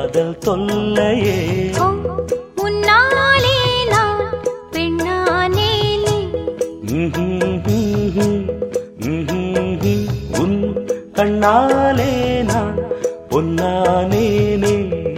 காதல் தொல்லையே ஓ, உன்னாலே நான் பெண்ணானேனே உன் கண்ணாலே நான் பொன்னானேனே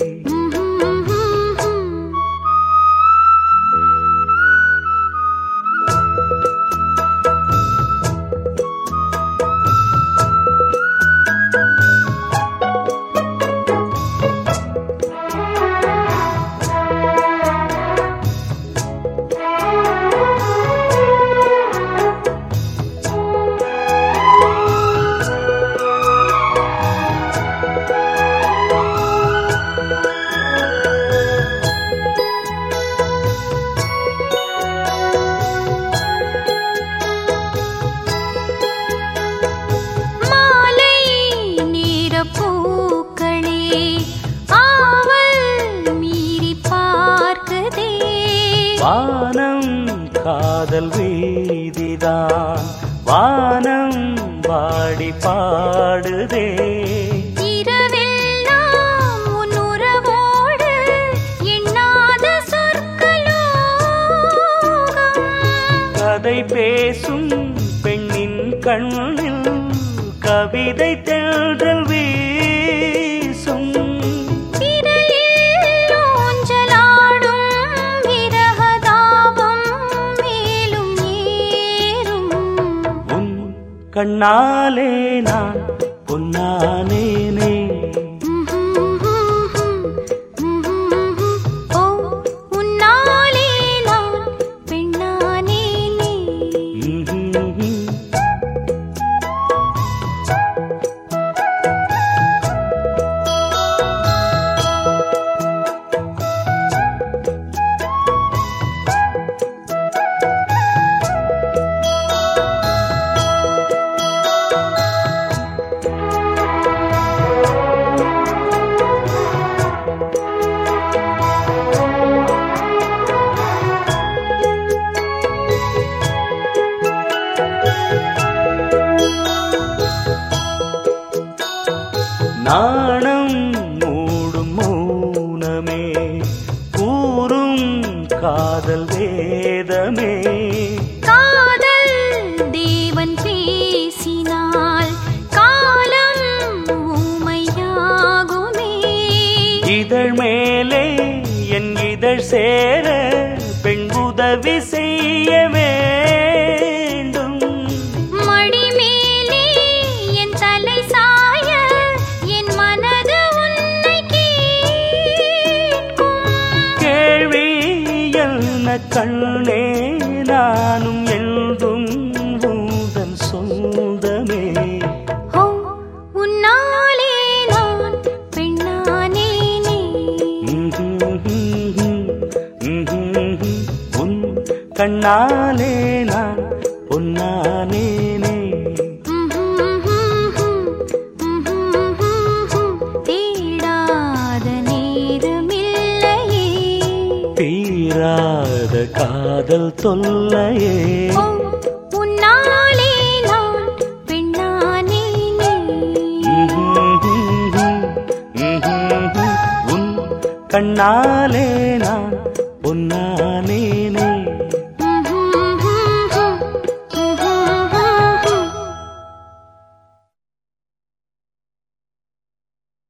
மாலை நேரப் பூக்களே ஆவல் மீறி பார்க்குதே வானம் காதல் வீதிதான் வானம் வாடி பாடுதே இரவெல்லாம் உன் உறவோடு எண்ணாத சொற்களோகம் கதை பேசும் பெண்ணின் கண்ணில் கவிதை தென்றல் வீசும் திரையில் ஊஞ்சலாடும் விரகதாபம் மேலும் ஏறும் உன் கண்ணாலே நான் பொன்னானேனே ஓ உன்னாலே நான் பெண்ணானேனே நாணம் மூடும் மௌனமே கூறும் காதல் வேதமே காதல் தேவன் பேசினால் காலம் ஊமையாகுமே இதழ் மேலே என் இதழ் சேர பெண் உதவி செய்ய வேண்டும் மடி மேலே என் தலை சாய என் மனது உன்னை கேட்கும் கேள்வி என்ன கண்ணே நானும் என்றும் உந்தன் சொந்தமே ஓ உன்னாலே நான் பெண்ணானேனே உன் கண்ணாலே நான் பொன்னானேனே தேடாத நேரமில்லையே தீராத காதல் தொல்லையே ஓ உன்னாலே நான் பெண்ணானேனே உன் கண்ணாலே நான் பொன்னானே